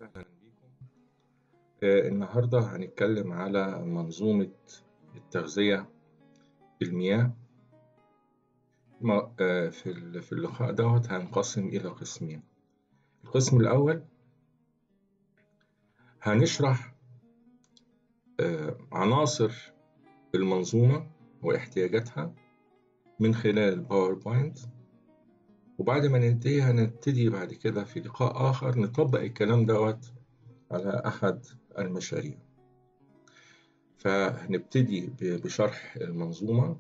وسهلا بكم آه، النهاردة هنتكلم على منظومة التغذية بالمياه ما- آه، في ال- في اللقاء دوت هنقسم إلى قسمين القسم الأول هنشرح آه، عناصر المنظومة واحتياجاتها من خلال الباوربوينت وبعد ما ننتهي هنبتدي بعد كده في لقاء آخر نطبق الكلام دوت على أحد المشاريع فهنبتدي ب- بشرح المنظومة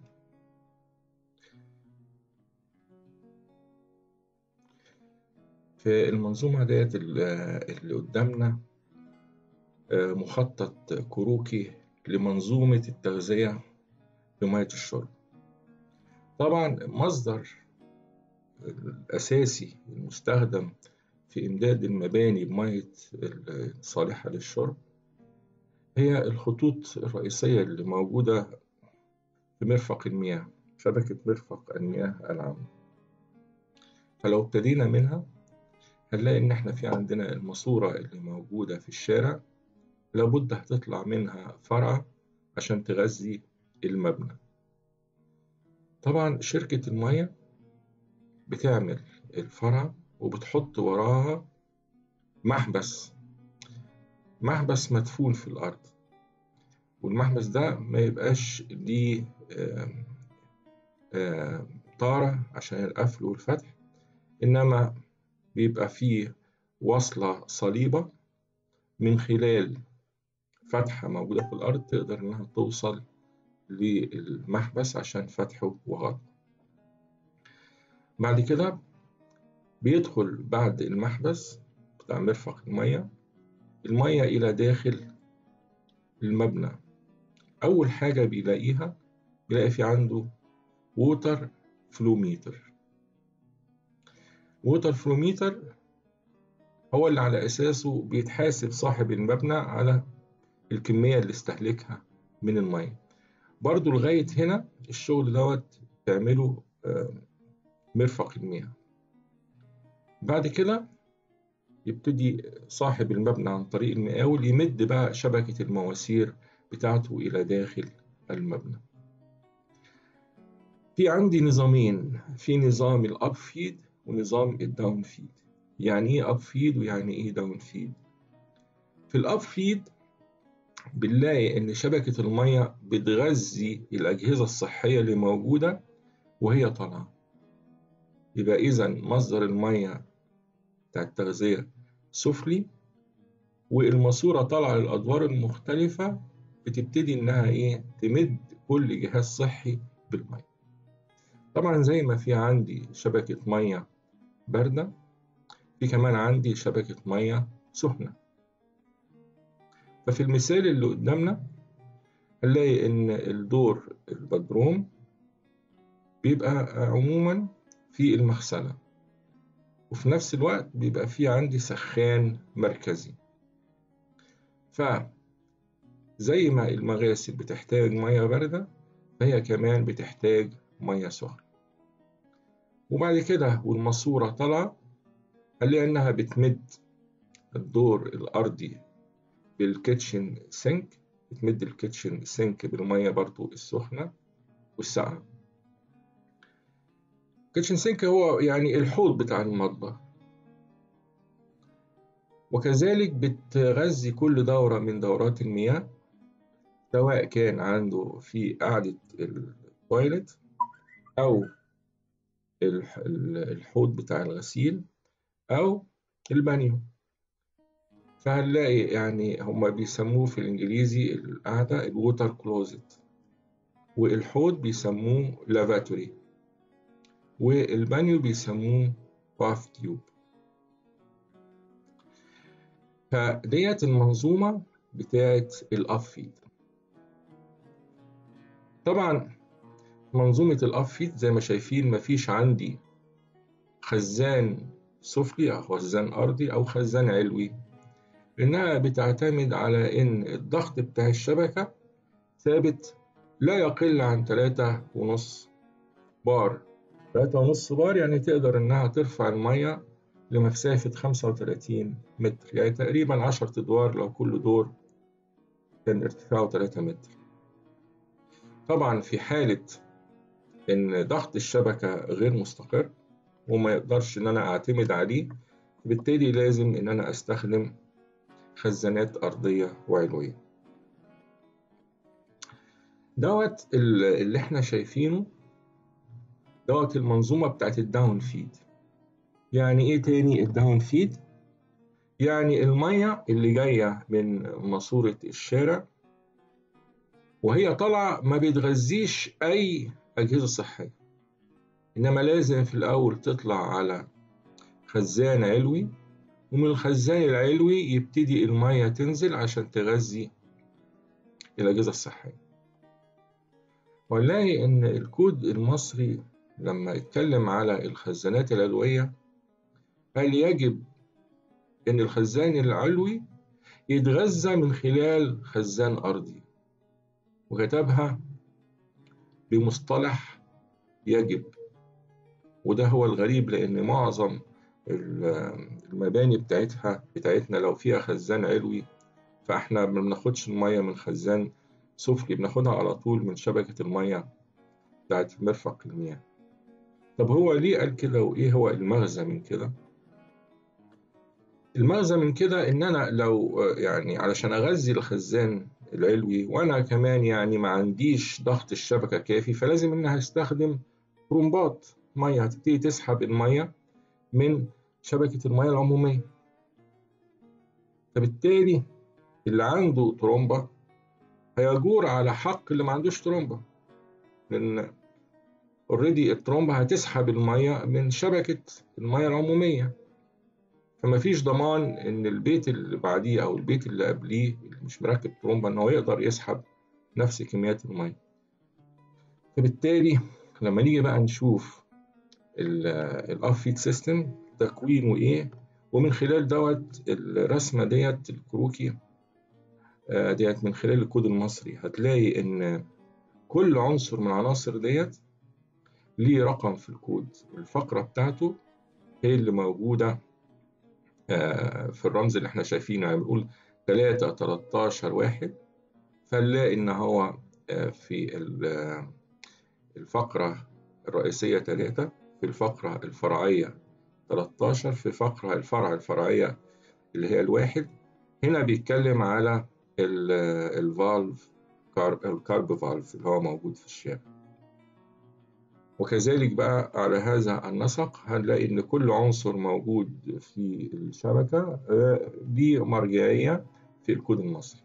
في المنظومة ديت ال- اللي قدامنا آه، مخطط كروكي لمنظومة التغذية بمية الشرب طبعا مصدر الأساسي المستخدم في إمداد المباني بمية الصالحة للشرب هي الخطوط الرئيسية اللي موجودة في مرفق المياه شبكة مرفق المياه العامة فلو ابتدينا منها هنلاقي إن إحنا في عندنا الماسورة اللي موجودة في الشارع لابد هتطلع منها فرع عشان تغذي المبنى طبعا شركة المية بتعمل الفرع وبتحط وراها محبس محبس مدفون في الأرض والمحبس ده ما يبقاش ليه آم، آم، طارة عشان القفل والفتح إنما بيبقى فيه وصلة صليبة من خلال فتحة موجودة في الأرض تقدر إنها توصل للمحبس عشان فتحه وغلقه بعد كده بيدخل بعد المحبس بتاع مرفق المية المية إلى داخل المبنى أول حاجة بيلاقيها بيلاقي في عنده ووتر فلوميتر ووتر فلوميتر هو اللي على أساسه بيتحاسب صاحب المبنى على الكمية اللي استهلكها من المية برضو لغاية هنا الشغل دوت تعمله آه، مرفق المياه بعد كده يبتدي صاحب المبنى عن طريق المقاول يمد بقى شبكة المواسير بتاعته إلى داخل المبنى في عندي نظامين في نظام الأب فيد ونظام الداون فيد يعني إيه أب فيد ويعني إيه داون فيد في الأب فيد بنلاقي إن شبكة المية بتغذي الأجهزة الصحية اللي موجودة وهي طالعة يبقى إذا مصدر المية بتاع التغذية سفلي والماسورة طالعة للأدوار المختلفة بتبتدي إنها إيه تمد كل جهاز صحي بالمية طبعا زي ما في عندي شبكة مية باردة في كمان عندي شبكة مية سخنة ففي المثال اللي قدامنا هنلاقي إن الدور البدروم بيبقى عموما في المغسلة وفي نفس الوقت بيبقى في عندي سخان مركزي فزي ما المغاسل بتحتاج مية باردة فهي كمان بتحتاج مية سخنة وبعد كده والماسورة طالعة هنلاقي إنها بتمد الدور الأرضي بالكيتشن سينك بتمد الكيتشن سينك بالمية برضو السخنة والساقعة الكيتشن سينك هو يعني الحوض بتاع المطبخ وكذلك بتغذي كل دورة من دورات المياه سواء كان عنده في قاعدة التويلت أو الح- الحوض بتاع الغسيل أو البانيو فهنلاقي يعني هما بيسموه في الإنجليزي القعدة الووتر كلوزت والحوض بيسموه لافاتوري والبانيو بيسموه باث تيوب فديت المنظومة بتاعت الأفيد طبعا منظومة الأفيد زي ما شايفين مفيش عندي خزان سفلي أو خزان أرضي أو خزان علوي إنها بتعتمد على إن الضغط بتاع الشبكة ثابت لا يقل عن تلاتة ونص بار تلاتة ونص بار يعني تقدر إنها ترفع المية لمسافة 35 متر يعني تقريبا 10 أدوار لو كل دور كان ارتفاعه 3 متر طبعا في حالة إن ضغط الشبكة غير مستقر وما يقدرش إن أنا أعتمد عليه بالتالي لازم إن أنا أستخدم خزانات أرضية وعلوية دوت اللي احنا شايفينه دوت المنظومة بتاعت الداون فيد يعني ايه تاني الداون فيد يعني المية اللي جاية من ماسورة الشارع وهي طالعة ما بتغذيش أي أجهزة صحية إنما لازم في الأول تطلع على خزان علوي ومن الخزان العلوي يبتدي المية تنزل عشان تغذي الأجهزة الصحية ونلاقي إن الكود المصري لما اتكلم على الخزانات العلوية قال يجب إن الخزان العلوي يتغذى من خلال خزان أرضي وكتبها بمصطلح يجب وده هو الغريب لأن معظم المباني بتاعتها بتاعتنا لو فيها خزان علوي فاحنا ما بناخدش المية من خزان سفلي بناخدها على طول من شبكة المية بتاعت مرفق المياه طب هو ليه قال كده وإيه هو المغزى من كده؟ المغزى من كده إن أنا لو يعني علشان أغذي الخزان العلوي وأنا كمان يعني ما عنديش ضغط الشبكة كافي فلازم إن هستخدم طرمبات مية هتبتدي تسحب المية من شبكة المياه العمومية فبالتالي اللي عنده ترومبة هيجور على حق اللي ما عندوش ترومبة لأن اوريدي الترومبة هتسحب المية من شبكة المياه العمومية فما فيش ضمان إن البيت اللي بعديه أو البيت اللي قبليه اللي مش مركب ترومبة إن هو يقدر يسحب نفس كميات المية فبالتالي لما نيجي بقى نشوف الأوف فيد سيستم تكوينه إيه ومن خلال دوت الرسمة ديت الكروكي ديت من خلال الكود المصري هتلاقي إن كل عنصر من العناصر ديت ليه رقم في الكود الفقرة بتاعته هي اللي موجودة في الرمز اللي احنا شايفينه يعني بنقول 3 13 واحد فنلاقي إن هو في الفقرة الرئيسية 3 في الفقرة الفرعية 13 في فقرة الفرع الفرعية اللي هي الواحد هنا بيتكلم على الفالف الكارب فالف اللي هو موجود في الشارع وكذلك بقى على هذا النسق هنلاقي إن كل عنصر موجود في الشبكة ليه مرجعية في الكود المصري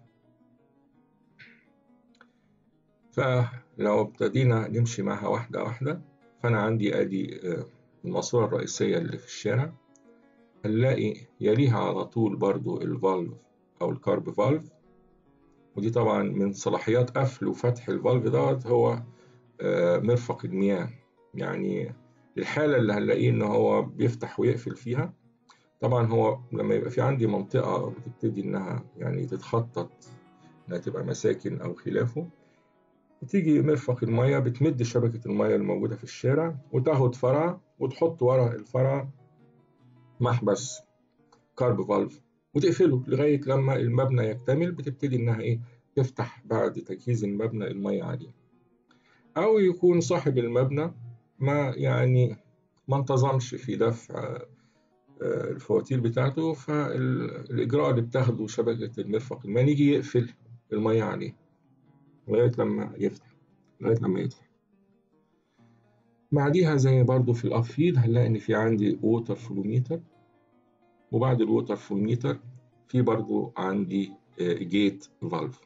فلو ابتدينا نمشي معها واحدة واحدة فأنا عندي أدي الماسورة الرئيسية اللي في الشارع هنلاقي يليها على طول برضو الفالف أو الكارب فالف ودي طبعا من صلاحيات قفل وفتح الفالف دوت هو مرفق المياه يعني الحالة اللي هنلاقيه إن هو بيفتح ويقفل فيها طبعا هو لما يبقى في عندي منطقة بتبتدي إنها يعني تتخطط إنها تبقى مساكن أو خلافه بتيجي مرفق المية بتمد شبكة المية الموجودة في الشارع وتاخد فرع وتحط ورا الفرع محبس كارب فالف وتقفله لغاية لما المبنى يكتمل بتبتدي إنها إيه تفتح بعد تجهيز المبنى المية عليه أو يكون صاحب المبنى ما يعني ما انتظمش في دفع الفواتير بتاعته فالإجراء اللي بتاخده شبكة المرفق الماء يجي يقفل المية عليه لغاية لما يفتح لغاية لما يدفع بعديها زي برضو في الأفيد هنلاقي إن في عندي ووتر فلوميتر وبعد الووتر فلوميتر في برضو عندي جيت فالف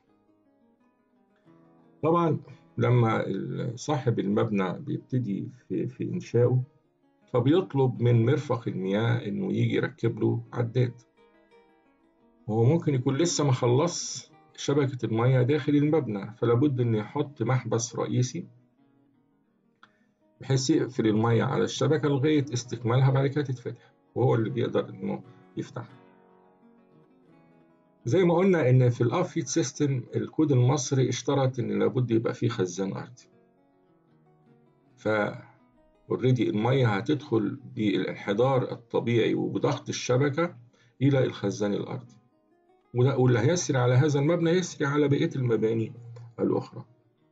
طبعا لما صاحب المبنى بيبتدي في, في إنشائه فبيطلب من مرفق المياه إنه يجي يركب له عداد وهو ممكن يكون لسه ما خلص شبكة المياه داخل المبنى فلابد إنه يحط محبس رئيسي بحيث يقفل المياه على الشبكة لغاية استكمالها بعد كده تتفتح وهو اللي بيقدر إنه يفتحها زي ما قلنا إن في الأفيد سيستم الكود المصري اشترط إن لابد يبقى فيه خزان أرضي ف اوريدي المية هتدخل بالانحدار الطبيعي وبضغط الشبكة إلى الخزان الأرضي وده واللي هيسري على هذا المبنى يسري على بقية المباني الأخرى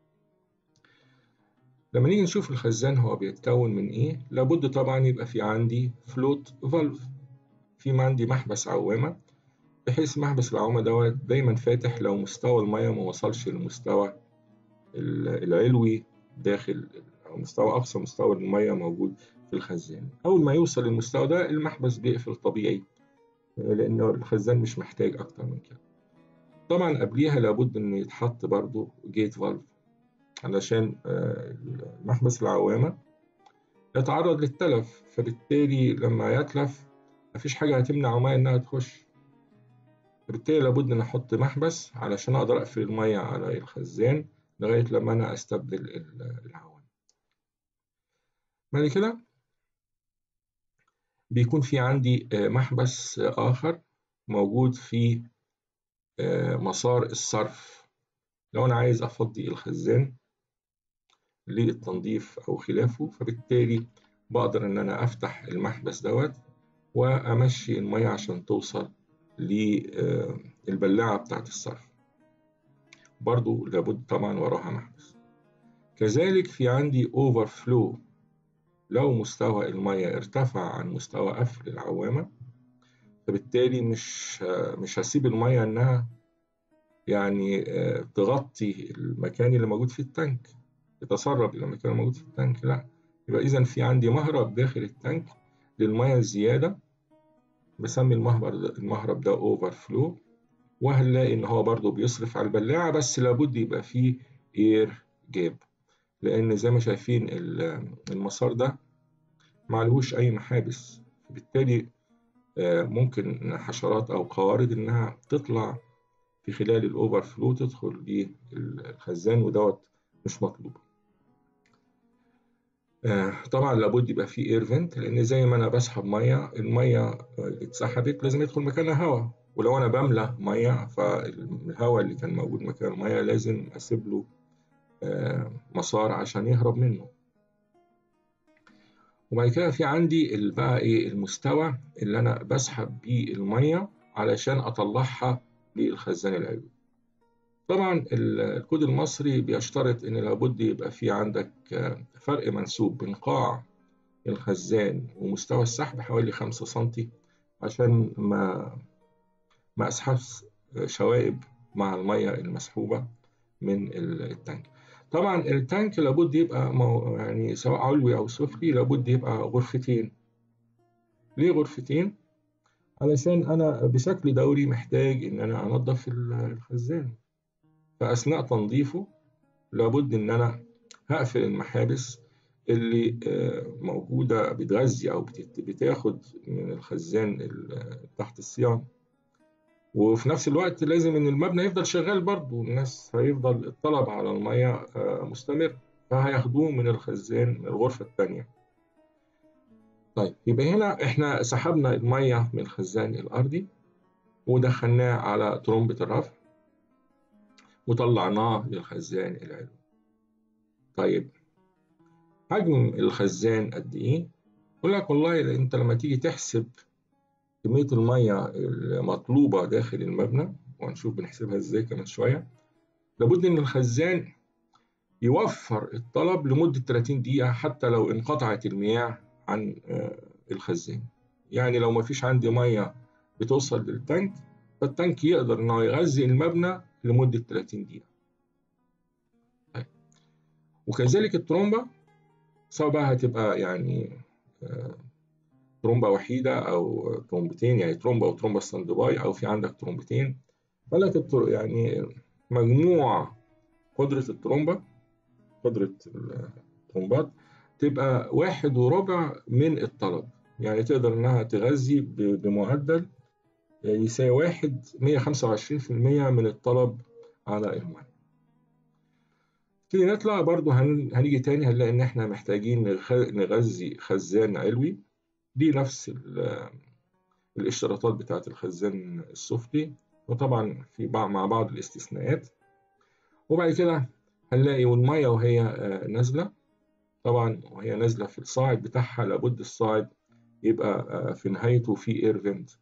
لما نيجي نشوف الخزان هو بيتكون من إيه لابد طبعا يبقى في عندي فلوت فالف في عندي محبس عوامة بحيث محبس العوامة دوت دايما فاتح لو مستوى المية ما وصلش للمستوى العلوي داخل أو مستوى أقصى مستوى المية موجود في الخزان أول ما يوصل للمستوى ده المحبس بيقفل طبيعي لأنه الخزان مش محتاج أكتر من كده طبعا قبليها لابد إن يتحط برضو جيت فالف علشان محبس العوامة يتعرض للتلف فبالتالي لما يتلف مفيش حاجة هتمنع مية إنها تخش فبالتالي لابد إن أحط محبس علشان أقدر أقفل المية على الخزان لغاية لما أنا أستبدل العوامة بعد كده بيكون في عندي محبس آخر موجود في مسار الصرف لو أنا عايز أفضي الخزان للتنظيف أو خلافه فبالتالي بقدر إن أنا أفتح المحبس دوت وأمشي المية عشان توصل للبلاعة بتاعة الصرف برضو لابد طبعا وراها محبس كذلك في عندي اوفر فلو لو مستوى المية ارتفع عن مستوى قفل العوامة فبالتالي مش مش هسيب المية إنها يعني تغطي المكان اللي موجود في التانك تتسرب إلى المكان الموجود في التانك لا يبقى إذا في عندي مهرب داخل التانك للمية الزيادة بسمي المهرب المهرب ده اوفر فلو وهنلاقي إن هو برضه بيصرف على البلاعة بس لابد يبقى فيه اير جاب لأن زي ما شايفين المسار ده معلهوش أي محابس بالتالي ممكن حشرات أو قوارض إنها تطلع في خلال الأوفر فلو تدخل للخزان ودوت مش مطلوب طبعا لابد يبقى في اير فنت لان زي ما انا بسحب ميه الميه اتسحبت لازم يدخل مكانها هواء ولو انا بملى ميه فالهواء اللي كان موجود مكان الميه لازم اسيب له مسار عشان يهرب منه وبعد كده في عندي بقى ايه المستوى اللي انا بسحب بيه الميه علشان اطلعها للخزان العلوي طبعا الكود المصري بيشترط ان لابد يبقى في عندك فرق منسوب بين قاع الخزان ومستوى السحب حوالي خمسة سنتي عشان ما ما اسحبش شوائب مع المية المسحوبة من التانك طبعا التانك لابد يبقى يعني سواء علوي او سفلي لابد يبقى غرفتين ليه غرفتين علشان انا بشكل دوري محتاج ان انا انظف الخزان فاثناء تنظيفه لابد ان انا هقفل المحابس اللي موجوده بتغذي او بتاخد من الخزان تحت الصيانه وفي نفس الوقت لازم ان المبنى يفضل شغال برضه الناس هيفضل الطلب على الميه مستمر فهياخدوه من الخزان من الغرفه الثانيه طيب يبقى هنا احنا سحبنا الميه من الخزان الارضي ودخلناه على ترمبه الرفع وطلعناه للخزان العلوي طيب حجم الخزان قد ايه يقول لك والله انت لما تيجي تحسب كمية المية المطلوبة داخل المبنى وهنشوف بنحسبها ازاي كمان شوية لابد ان الخزان يوفر الطلب لمدة 30 دقيقة حتى لو انقطعت المياه عن الخزان يعني لو مفيش عندي مية بتوصل للتانك فالتانك يقدر انه يغذي المبنى لمدة 30 دقيقة طيب. وكذلك الترومبة سواء بقى هتبقى يعني ترومبة وحيدة أو ترومبتين يعني ترومبة وترومبة ستاند باي أو في عندك ترومبتين فلك التر... يعني مجموع قدرة الترومبة قدرة الترومبات تبقى واحد وربع من الطلب يعني تقدر إنها تغذي بمعدل يساوي واحد مية خمسة وعشرين في المية من الطلب على المية تيجي نطلع برضو هن... هنيجي تاني هنلاقي إن إحنا محتاجين نغذي خزان علوي دي نفس الاشتراطات بتاعة الخزان السفلي وطبعا في بعض مع بعض الاستثناءات وبعد كده هنلاقي والمية وهي نازلة طبعا وهي نازلة في الصاعد بتاعها لابد الصاعد يبقى في نهايته في اير فنت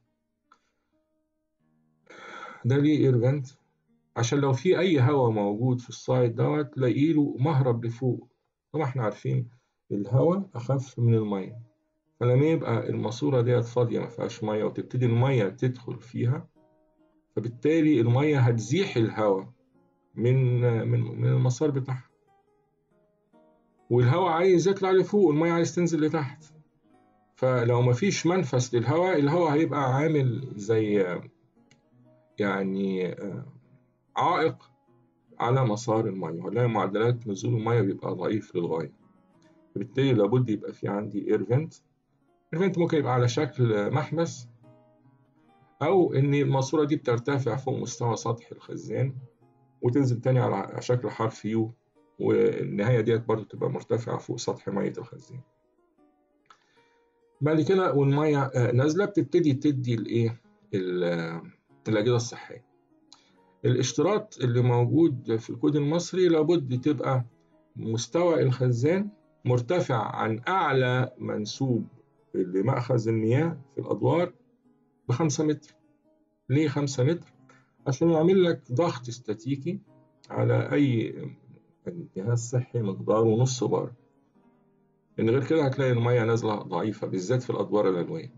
ده ليه اير فنت عشان لو في اي هواء موجود في الصاعد دوت تلاقي له مهرب لفوق طبعا احنا عارفين الهواء اخف من الميه فلما يبقى الماسوره ديت فاضيه ما فيهاش ميه وتبتدي الميه تدخل فيها فبالتالي الميه هتزيح الهواء من من من المسار بتاعها والهواء عايز يطلع لفوق والميه عايز تنزل لتحت فلو مفيش منفس للهواء الهواء هيبقى عامل زي يعني عائق على مسار المية وهنلاقي معدلات نزول المية بيبقى ضعيف للغاية فبالتالي لابد يبقى في عندي اير فنت اير ممكن يبقى على شكل محبس أو إن الماسورة دي بترتفع فوق مستوى سطح الخزان وتنزل تاني على شكل حرف يو والنهاية ديت برضه تبقى مرتفعة فوق سطح مية الخزان بعد كده والمية نازلة بتبتدي تدي الإيه الأجهزة الصحية الاشتراط اللي موجود في الكود المصري لابد تبقى مستوى الخزان مرتفع عن أعلى منسوب لمأخذ المياه في الأدوار بخمسة متر ليه خمسة متر؟ عشان يعمل لك ضغط استاتيكي على أي جهاز صحي مقداره نص بار إن غير كده هتلاقي المية نازلة ضعيفة بالذات في الأدوار العلوية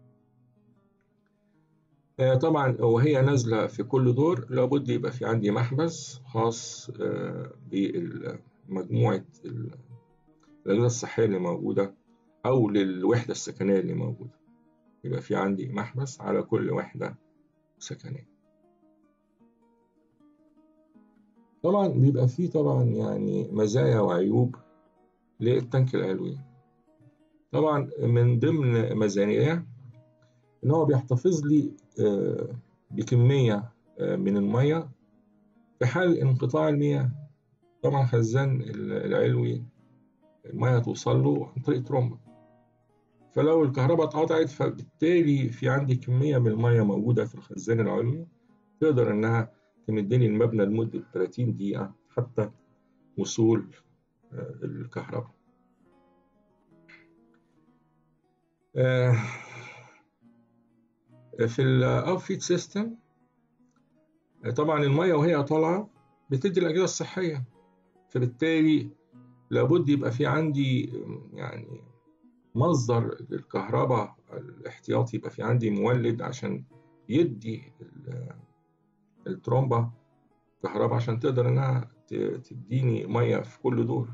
طبعا وهي نازلة في كل دور لابد يبقى في عندي محبس خاص بمجموعة الأجهزة الصحية اللي موجودة أو للوحدة السكنية اللي موجودة يبقى في عندي محبس على كل وحدة سكنية طبعا بيبقى فيه طبعا يعني مزايا وعيوب للتانك العلوي طبعا من ضمن مزاياه إن هو بيحتفظ لي بكمية من المية في حال انقطاع المياه طبعا خزان العلوي المياه توصل له عن طريق ترومبة فلو الكهرباء اتقطعت فبالتالي في عندي كمية من المية موجودة في الخزان العلوي تقدر إنها تمدني المبنى لمدة 30 دقيقة حتى وصول الكهرباء في الأوفيت سيستم طبعا المية وهي طالعة بتدي الأجهزة الصحية فبالتالي لابد يبقى في عندي يعني مصدر للكهرباء الاحتياطي يبقى في عندي مولد عشان يدي الترومبة كهرباء عشان تقدر انها تديني مية في كل دور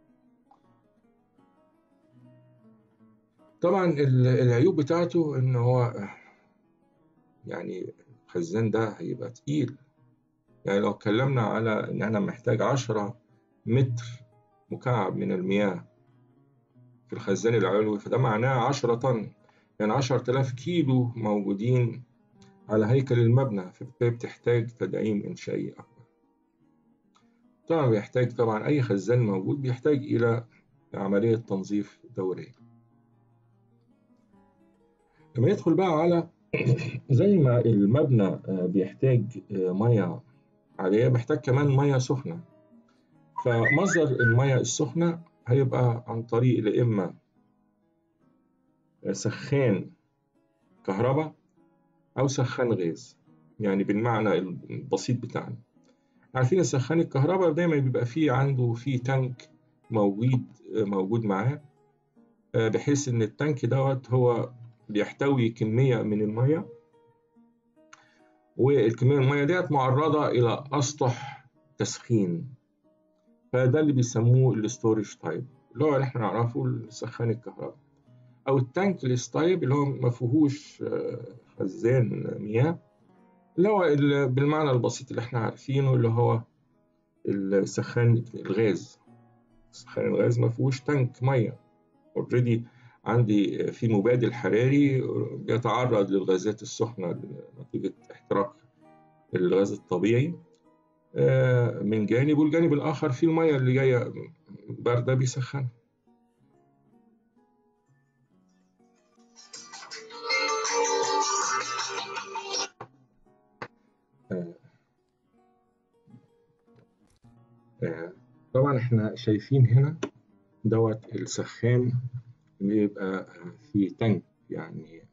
طبعا العيوب بتاعته ان هو يعني الخزان ده هيبقى تقيل يعني لو اتكلمنا على ان انا محتاج عشرة متر مكعب من المياه في الخزان العلوي فده معناه عشرة طن يعني عشرة آلاف كيلو موجودين على هيكل المبنى فبالتالي بتحتاج تدعيم إنشائي أكبر طبعا بيحتاج طبعا أي خزان موجود بيحتاج إلى عملية تنظيف دورية لما يدخل بقى على زي ما المبنى بيحتاج مية عادية بيحتاج كمان مية سخنة فمصدر المية السخنة هيبقى عن طريق يا إما سخان كهرباء أو سخان غاز يعني بالمعنى البسيط بتاعنا عارفين السخان الكهرباء دايما بيبقى فيه عنده فيه تانك موجود موجود معاه بحيث إن التانك دوت هو بيحتوي كمية من المية والكمية من المية ديت معرضة إلى أسطح تسخين فده اللي بيسموه الستورج تايب اللي هو اللي احنا نعرفه السخان الكهرباء أو التانك الستايب اللي هو ما فيهوش خزان مياه اللي هو بالمعنى البسيط اللي احنا عارفينه اللي هو السخان الغاز سخان الغاز ما فيهوش تانك مية اوريدي عندي في مبادل حراري بيتعرض للغازات السخنة نتيجة احتراق الغاز الطبيعي من جانب والجانب الآخر في المية اللي جاية باردة بيسخنها طبعا احنا شايفين هنا دوت السخان بيبقى في تانك يعني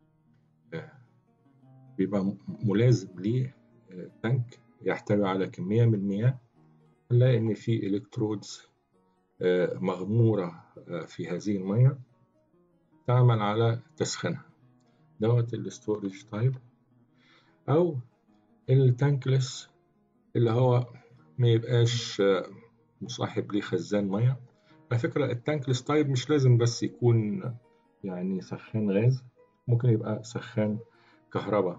بيبقى ملازم ليه تانك يحتوي على كمية من المياه نلاقي إن في إلكترودز مغمورة في هذه المية تعمل على تسخينها دوت الستورج تايب أو التانكلس اللي هو ما يبقاش مصاحب ليه خزان مية على فكرة التانكلس تايب مش لازم بس يكون يعني سخان غاز ممكن يبقى سخان كهرباء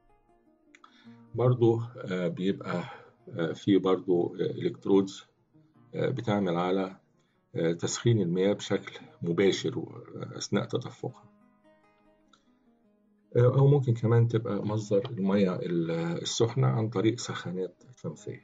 برضو بيبقى في برضو الكترودز بتعمل على تسخين المياه بشكل مباشر أثناء تدفقها أو ممكن كمان تبقى مصدر المياه السخنة عن طريق سخانات شمسية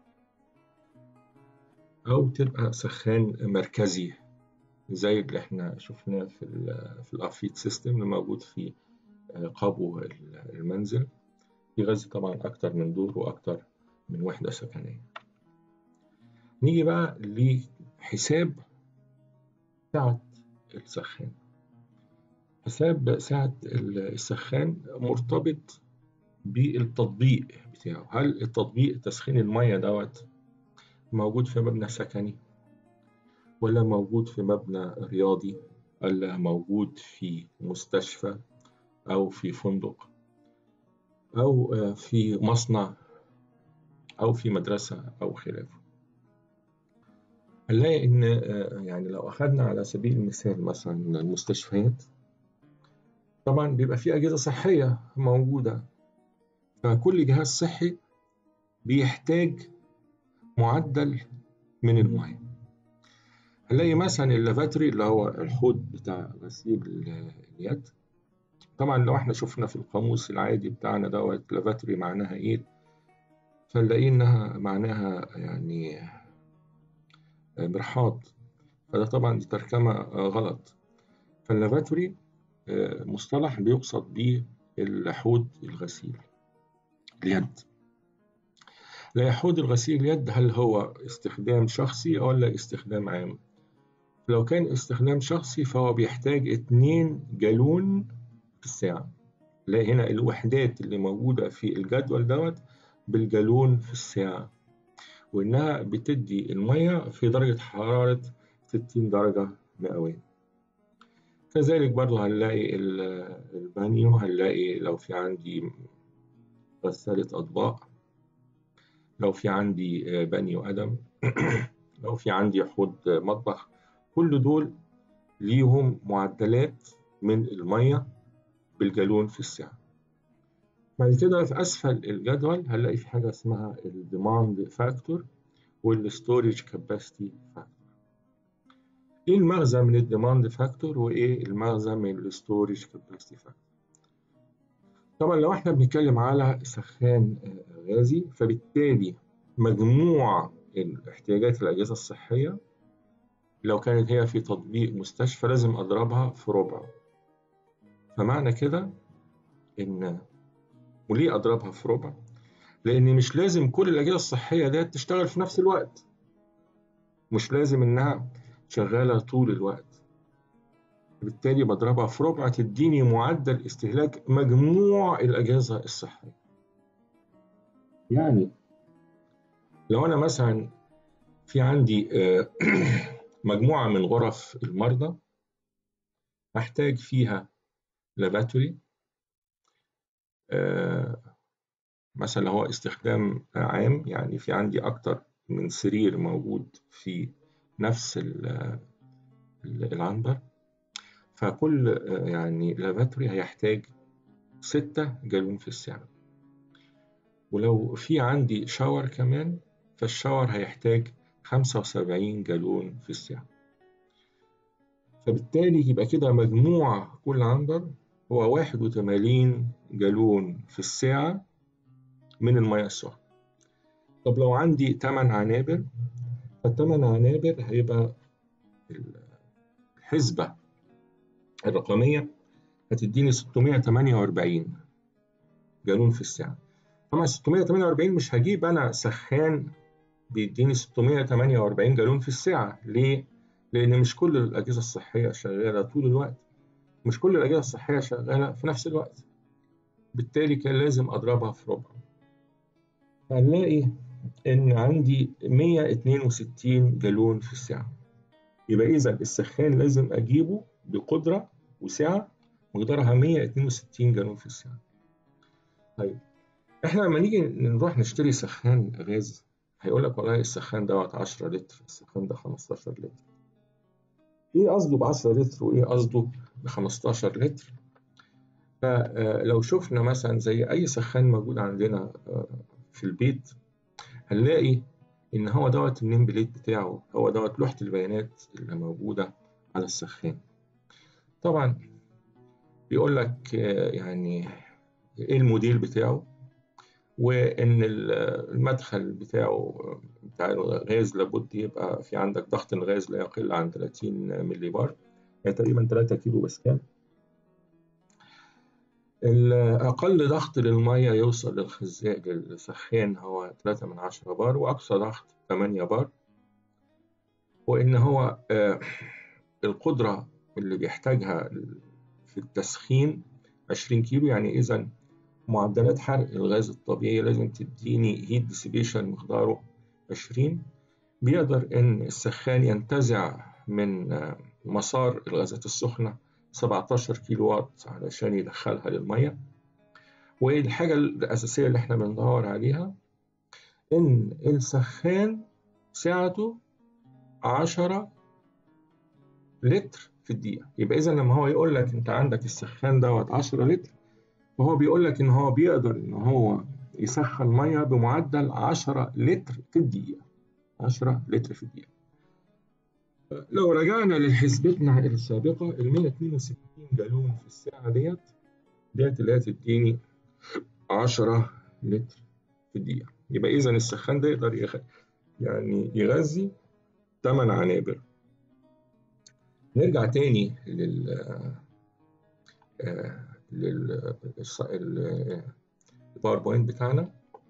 أو تبقى سخان مركزي زي اللي احنا شفناه في ال في الأفيد سيستم اللي موجود في قبو المنزل يغذي طبعا أكتر من دور وأكتر من وحدة سكنية نيجي بقى لحساب سعة السخان حساب سعة السخان مرتبط بالتطبيق بتاعه هل التطبيق تسخين المية دوت موجود في مبنى سكني ولا موجود في مبنى رياضي ولا موجود في مستشفى أو في فندق أو في مصنع أو في مدرسة أو خلافه هنلاقي إن يعني لو أخذنا على سبيل المثال مثلا المستشفيات طبعا بيبقى في أجهزة صحية موجودة فكل جهاز صحي بيحتاج معدل من المياه هنلاقي مثلا اللافاتري اللي هو الحوض بتاع غسيل اليد طبعا لو احنا شفنا في القاموس العادي بتاعنا دوت لافاتري معناها ايه فنلاقي انها معناها يعني مرحاض فده طبعا دي ترجمة غلط فاللافاتوري مصطلح بيقصد به الحوض الغسيل اليد لا حوض الغسيل اليد هل هو استخدام شخصي ولا استخدام عام لو كان استخدام شخصي فهو بيحتاج 2 جالون في الساعة لا هنا الوحدات اللي موجودة في الجدول دوت بالجالون في الساعة وإنها بتدي المية في درجة حرارة 60 درجة مئوية كذلك برضه هنلاقي البانيو هنلاقي لو في عندي غسالة أطباق لو في عندي بانيو قدم لو في عندي حوض مطبخ كل دول ليهم معدلات من المية بالجالون في الساعة بعد كده في أسفل الجدول هنلاقي في حاجة اسمها الديماند فاكتور والستورج كاباسيتي فاكتور ايه المغزى من الديماند فاكتور وايه المغزى من الستورج كاباسيتي فاكتور طبعا لو احنا بنتكلم على سخان غازي فبالتالي مجموع الاحتياجات الأجهزة الصحية لو كانت هي في تطبيق مستشفى لازم أضربها في ربع فمعنى كده إن وليه أضربها في ربع؟ لأن مش لازم كل الأجهزة الصحية ديت تشتغل في نفس الوقت مش لازم إنها شغالة طول الوقت بالتالي بضربها في ربع تديني معدل استهلاك مجموع الأجهزة الصحية يعني لو أنا مثلا في عندي مجموعة من غرف المرضى أحتاج فيها لاباتوري مثلا هو استخدام عام يعني في عندي أكتر من سرير موجود في نفس العنبر فكل يعني لاباتوري هيحتاج ستة جالون في الساعة ولو في عندي شاور كمان فالشاور هيحتاج خمسة وسبعين جالون في الساعة فبالتالي يبقى كده مجموع كل عنبر هو واحد وتمانين جالون في الساعة من المياه السخنة طب لو عندي تمن عنابر فالتمن عنابر هيبقى الحسبة الرقمية هتديني 648 جالون في الساعة طبعا 648 مش هجيب أنا سخان بيديني 648 جالون في الساعة ليه؟ لأن مش كل الأجهزة الصحية شغالة طول الوقت مش كل الأجهزة الصحية شغالة في نفس الوقت بالتالي كان لازم أضربها في ربع هنلاقي إن عندي 162 جالون في الساعة يبقى إذا السخان لازم أجيبه بقدرة وسعة مقدارها 162 جالون في الساعة طيب إحنا لما نيجي نروح نشتري سخان غاز هيقول لك والله السخان دوت 10 لتر السخان ده 15 لتر ايه قصده ب 10 لتر وايه قصده ب 15 لتر فلو شفنا مثلا زي اي سخان موجود عندنا في البيت هنلاقي ان هو دوت النيم بليت بتاعه هو دوت لوحة البيانات اللي موجودة على السخان طبعا بيقول لك يعني ايه الموديل بتاعه وان المدخل بتاعه بتاع الغاز لابد يبقى في عندك ضغط الغاز لا يقل عن 30 ملي بار يعني تقريبا 3 كيلو باسكال الأقل ضغط للمية يوصل للخزان للسخان هو 3 من 10 بار وأقصى ضغط 8 بار وإن هو القدرة اللي بيحتاجها في التسخين 20 كيلو يعني إذا معدلات حرق الغاز الطبيعي لازم تديني هيت ديسيبيشن مقداره 20 بيقدر إن السخان ينتزع من مسار الغازات السخنة 17 كيلو وات علشان يدخلها للمية والحاجة الأساسية اللي احنا بندور عليها إن السخان سعته 10 لتر في الدقيقة يبقى إذا لما هو يقول لك أنت عندك السخان دوت 10 لتر فهو بيقول لك إن هو بيقدر إن هو يسخن مية بمعدل 10 لتر في الدقيقة 10 لتر في الدقيقة لو رجعنا لحسبتنا السابقة ال 162 جالون في الساعة ديت ديت اللي هتديني 10 لتر في الدقيقة يبقى إذا السخان ده يقدر يخ... يعني يغذي 8 عنابر نرجع تاني لل لل الباوربوينت بتاعنا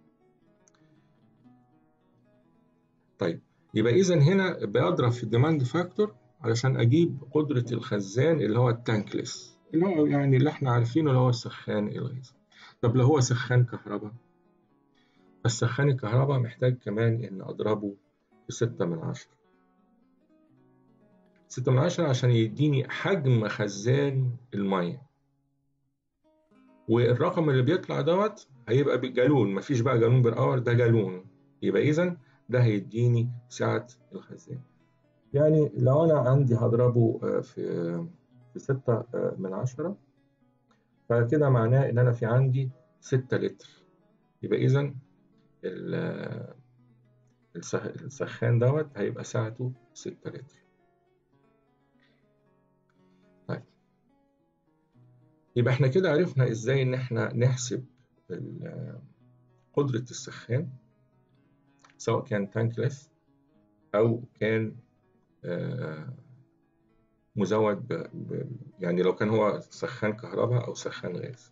طيب يبقى إذا هنا بضرب في الديماند فاكتور علشان أجيب قدرة الخزان اللي هو التانكلس اللي هو يعني اللي احنا عارفينه اللي هو السخان الغاز طب لو هو سخان كهرباء السخان الكهرباء محتاج كمان إن أضربه بستة من عشرة ستة من عشرة عشان يديني حجم خزان المية والرقم اللي بيطلع دوت هيبقى بالجالون مفيش بقى جالون بالأور ده جالون يبقى إذا ده هيديني سعة الخزان يعني لو أنا عندي هضربه في في ستة من عشرة فكده معناه إن أنا في عندي ستة لتر يبقى إذا السخان دوت هيبقى سعته ستة لتر طيب يبقى احنا كده عرفنا ازاي ان احنا نحسب قدرة السخان سواء كان تانكلس أو كان مزود ب... ب... يعني لو كان هو سخان كهرباء أو سخان غاز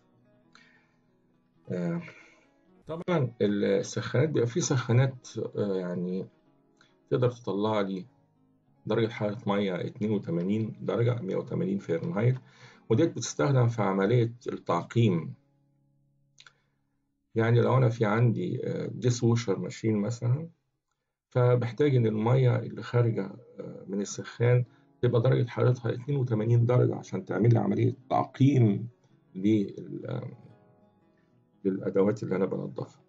طبعا السخانات بيبقى في سخانات يعني تقدر تطلع لي درجة حرارة مية 82 درجة 180 فahrenheit وديت بتستخدم في عملية التعقيم يعني لو أنا في عندي ديس ووشر ماشين مثلا فبحتاج إن المية اللي خارجة من السخان تبقى درجة حرارتها 82 درجة عشان تعمل لي عملية تعقيم للأدوات اللي أنا بنضفها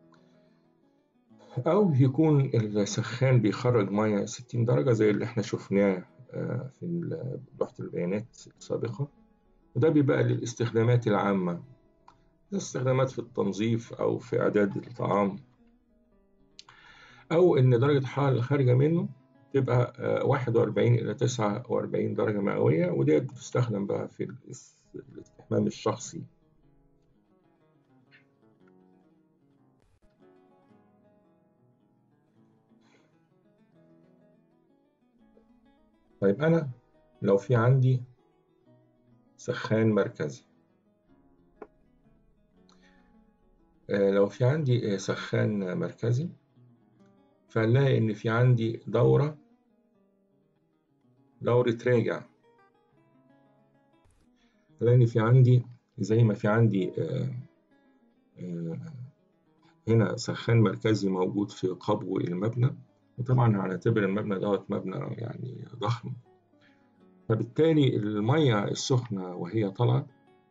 أو يكون السخان بيخرج مية 60 درجة زي اللي احنا شفناه في لوحة البيانات السابقة وده بيبقى للاستخدامات العامة استخدامات في التنظيف أو في إعداد الطعام أو إن درجة الحرارة اللي خارجة منه تبقى 41 إلى 49 درجة مئوية وديت بتستخدم بقى في الاستحمام الشخصي طيب أنا لو في عندي سخان مركزي لو في عندي سخان مركزي فهنلاقي إن في عندي دورة دورة راجع لأن في عندي زي ما في عندي آه، آه، هنا سخان مركزي موجود في قبو المبنى وطبعا هنعتبر المبنى دوت مبنى يعني ضخم فبالتالي المية السخنة وهي طالعة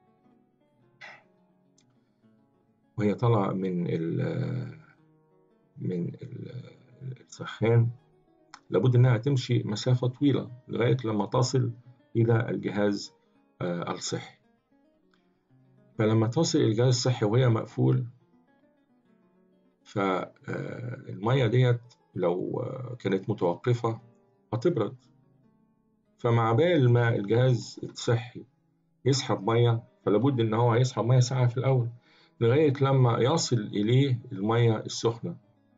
وهي طالعة من ال من السخان لابد إنها تمشي مسافة طويلة لغاية لما تصل إلى الجهاز آه، الصحي فلما تصل الجهاز الصحي وهي مقفول فالمية ديت لو كانت متوقفة هتبرد فمع بال ما الجهاز الصحي يسحب مية فلابد إن هو هيسحب مية ساعة في الأول لغاية لما يصل إليه المية السخنة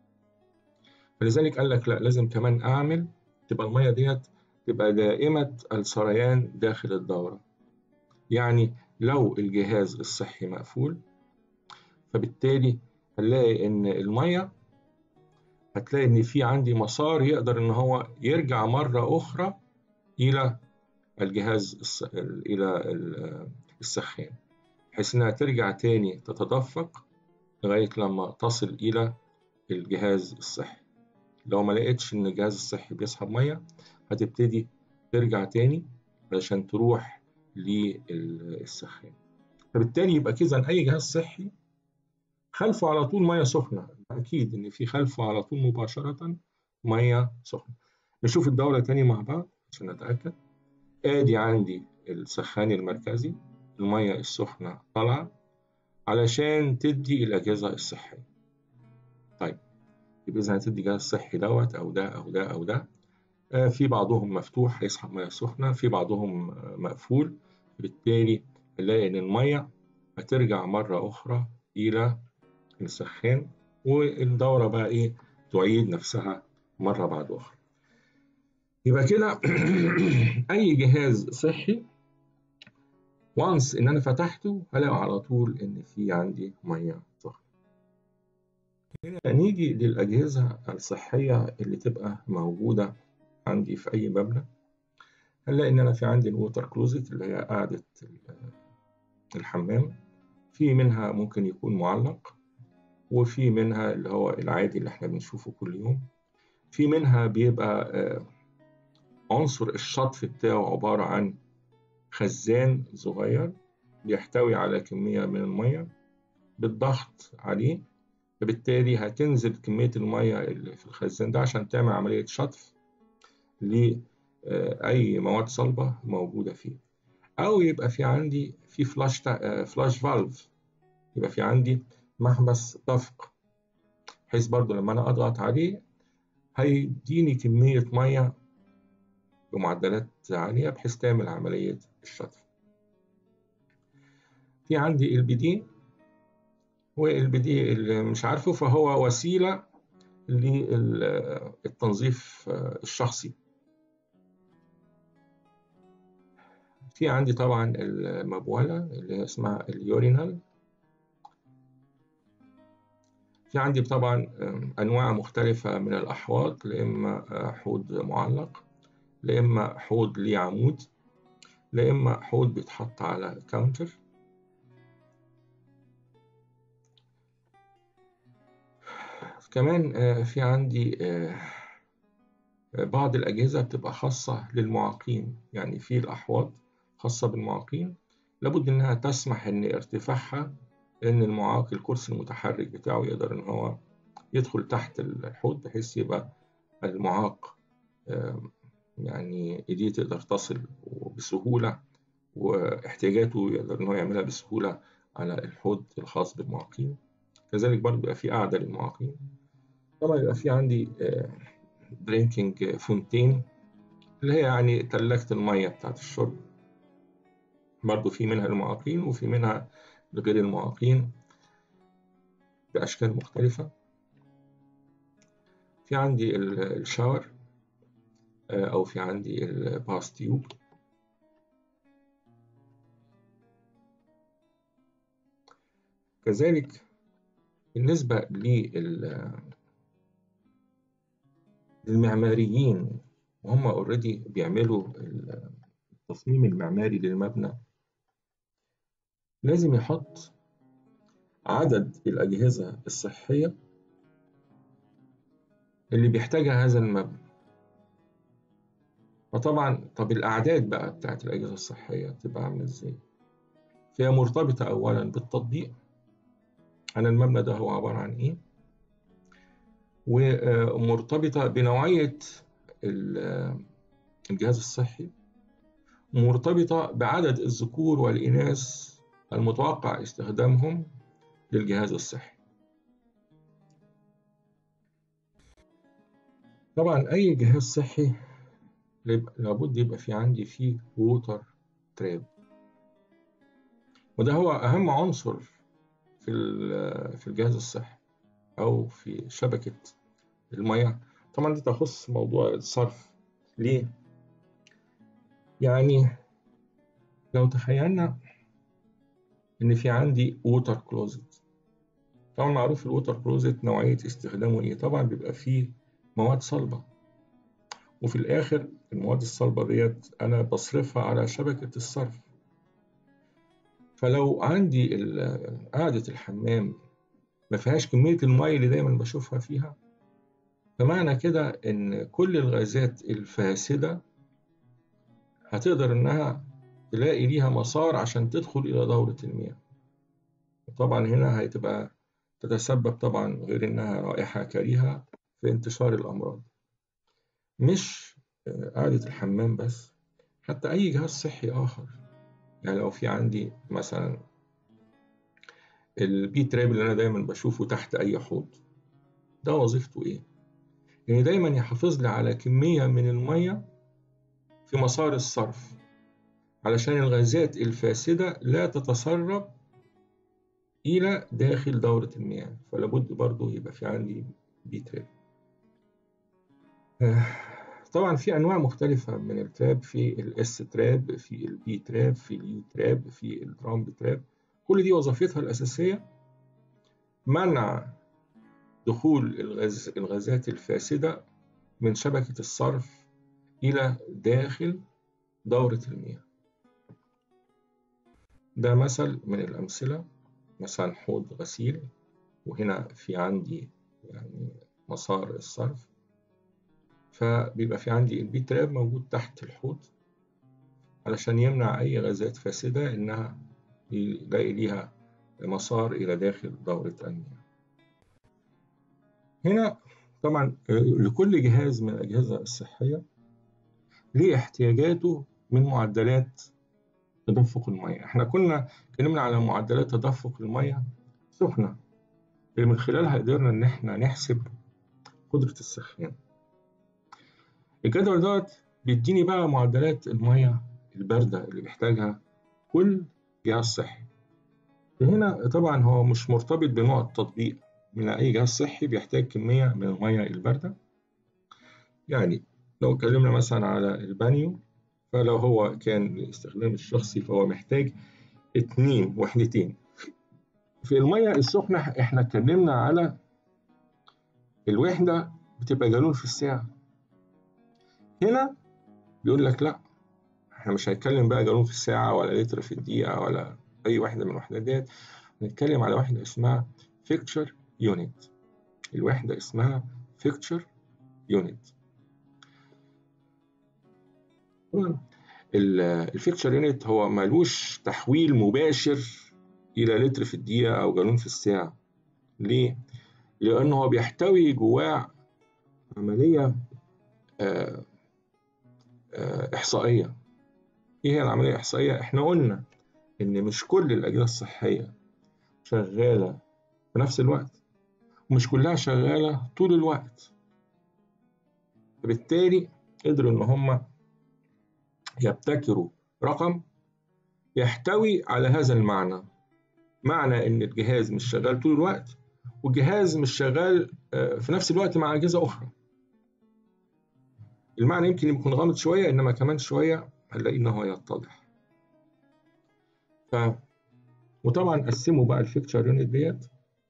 فلذلك قال لك لا لازم كمان أعمل تبقى المية ديت تبقى دائمة السريان داخل الدورة يعني لو الجهاز الصحي مقفول فبالتالي هنلاقي إن المية هتلاقي إن في عندي مسار يقدر إن هو يرجع مرة أخرى إلى الجهاز إلى السخان بحيث إنها ترجع تاني تتدفق لغاية لما تصل إلى الجهاز الصحي لو ما لقيتش إن الجهاز الصحي بيسحب مية هتبتدي ترجع تاني علشان تروح للسخان فبالتالي يبقى كذا أي جهاز صحي خلفه على طول مية سخنة أكيد إن في خلفه على طول مباشرة مية سخنة نشوف الدورة تاني مع بعض عشان نتأكد آدي عندي السخان المركزي المية السخنة طالعة علشان تدي الأجهزة الصحية طيب يبقى إذا هتدي جهاز صحي دوت أو ده أو ده أو ده آه في بعضهم مفتوح هيسحب مية سخنة في بعضهم آه مقفول بالتالي نلاقي إن المية هترجع مرة أخرى إلى السخان والدورة بقى إيه تعيد نفسها مرة بعد أخرى يبقى كده أي جهاز صحي وانس إن أنا فتحته هلاقي على طول إن في عندي مية سخنة هنا نيجي للأجهزة الصحية اللي تبقى موجودة عندي في أي مبنى هنلاقي إن أنا في عندي الووتر كلوزت اللي هي قاعدة الحمام في منها ممكن يكون معلق وفي منها اللي هو العادي اللي احنا بنشوفه كل يوم في منها بيبقى عنصر الشطف بتاعه عبارة عن خزان صغير بيحتوي على كمية من المية بالضغط عليه فبالتالي هتنزل كمية المية اللي في الخزان ده عشان تعمل عملية شطف لأي مواد صلبة موجودة فيه أو يبقى في عندي في فلاش فلاش فالف يبقى في عندي محبس دفق بحيث برضو لما أنا أضغط عليه هيديني كمية مية بمعدلات عالية بحيث تعمل عملية الشطف في عندي البي والبي دي اللي مش عارفه فهو وسيلة للتنظيف الشخصي في عندي طبعا المبولة اللي اسمها اليورينال في عندي طبعا أنواع مختلفة من الأحواض لإما حوض معلق لإما حوض ليه عمود لإما حوض بيتحط على كاونتر كمان في عندي بعض الأجهزة بتبقى خاصة للمعاقين يعني في الأحواض خاصة بالمعاقين لابد إنها تسمح إن ارتفاعها إن المعاق الكرسي المتحرك بتاعه يقدر إن هو يدخل تحت الحوض بحيث يبقى المعاق يعني إيديه تقدر تصل بسهولة واحتياجاته يقدر إن هو يعملها بسهولة على الحوض الخاص بالمعاقين كذلك برضه بيبقى في قاعدة للمعاقين طبعا يبقى في عندي درينكينج فونتين اللي هي يعني تلاجة المية بتاعت الشرب برضه في منها المعاقين وفي منها لغير المعاقين بأشكال مختلفة في عندي الشاور أو في عندي الباس تيوب كذلك بالنسبة للمعماريين وهم اوريدي بيعملوا التصميم المعماري للمبنى لازم يحط عدد الأجهزة الصحية اللي بيحتاجها هذا المبنى فطبعا طب الأعداد بقى بتاعت الأجهزة الصحية تبقى عاملة إزاي؟ فهي مرتبطة أولا بالتطبيق أنا المبنى ده هو عبارة عن إيه؟ ومرتبطة بنوعية الجهاز الصحي مرتبطة بعدد الذكور والإناث المتوقع استخدامهم للجهاز الصحي طبعا أي جهاز صحي لابد يبقى في عندي فيه ووتر تراب وده هو أهم عنصر في في الجهاز الصحي أو في شبكة المياه طبعا دي تخص موضوع الصرف ليه؟ يعني لو تخيلنا إن في عندي ووتر كلوزت طبعا معروف الووتر كلوزت نوعية استخدامه إيه طبعا بيبقى فيه مواد صلبة وفي الآخر المواد الصلبة ديت أنا بصرفها على شبكة الصرف فلو عندي قاعدة الحمام ما فيهاش كمية المية اللي دايما بشوفها فيها فمعنى كده إن كل الغازات الفاسدة هتقدر إنها تلاقي ليها مسار عشان تدخل إلى دورة المياه طبعا هنا هتبقى تتسبب طبعا غير إنها رائحة كريهة في انتشار الأمراض مش قاعدة الحمام بس حتى أي جهاز صحي آخر يعني لو في عندي مثلا البي تراب اللي أنا دايما بشوفه تحت أي حوض ده وظيفته إيه؟ يعني دايما يحافظ لي على كمية من المية في مسار الصرف علشان الغازات الفاسدة لا تتسرب إلى داخل دورة المياه فلابد برضو يبقى في عندي بي تراب طبعا في أنواع مختلفة من التراب في الاس تراب في البي تراب في اليو تراب في الدرامب تراب كل دي وظيفتها الأساسية منع دخول الغاز الغازات الفاسدة من شبكة الصرف إلى داخل دورة المياه ده مثل من الأمثلة مثلا حوض غسيل وهنا في عندي يعني مسار الصرف فبيبقى في عندي البي تراب موجود تحت الحوض علشان يمنع أي غازات فاسدة إنها يلاقي ليها مسار إلى داخل دورة المياه هنا طبعا لكل جهاز من الأجهزة الصحية ليه احتياجاته من معدلات تدفق المياه احنا كنا اتكلمنا على معدلات تدفق المياه سخنة اللي من خلالها قدرنا ان احنا نحسب قدرة السخان الجدول دوت بيديني بقى معدلات المياه الباردة اللي بيحتاجها كل جهاز صحي هنا طبعا هو مش مرتبط بنوع التطبيق من أي جهاز صحي بيحتاج كمية من المياه الباردة يعني لو اتكلمنا مثلا على البانيو فلو هو كان للاستخدام الشخصي فهو محتاج اتنين وحدتين في المية السخنة احنا اتكلمنا على الوحدة بتبقى جالون في الساعة هنا بيقول لك لا احنا مش هنتكلم بقى جالون في الساعة ولا لتر في الدقيقة ولا أي واحدة من الوحدات ديت هنتكلم على واحدة اسمها فيكتشر يونت الوحدة اسمها فيكتشر يونت الفيكتشر يونت هو ملوش تحويل مباشر إلى لتر في الدقيقة أو جالون في الساعة ليه؟ لأنه هو بيحتوي جواه عملية آه آه إحصائية إيه هي العملية الإحصائية؟ إحنا قلنا إن مش كل الأجهزة الصحية شغالة في نفس الوقت ومش كلها شغالة طول الوقت فبالتالي قدروا إن هم يبتكروا رقم يحتوي على هذا المعنى معنى ان الجهاز مش شغال طول الوقت والجهاز مش شغال في نفس الوقت مع اجهزه اخرى المعنى يمكن يكون غامض شويه انما كمان شويه هنلاقي ان هو يتضح ف وطبعا قسموا بقى الفيكتشر يونت ديت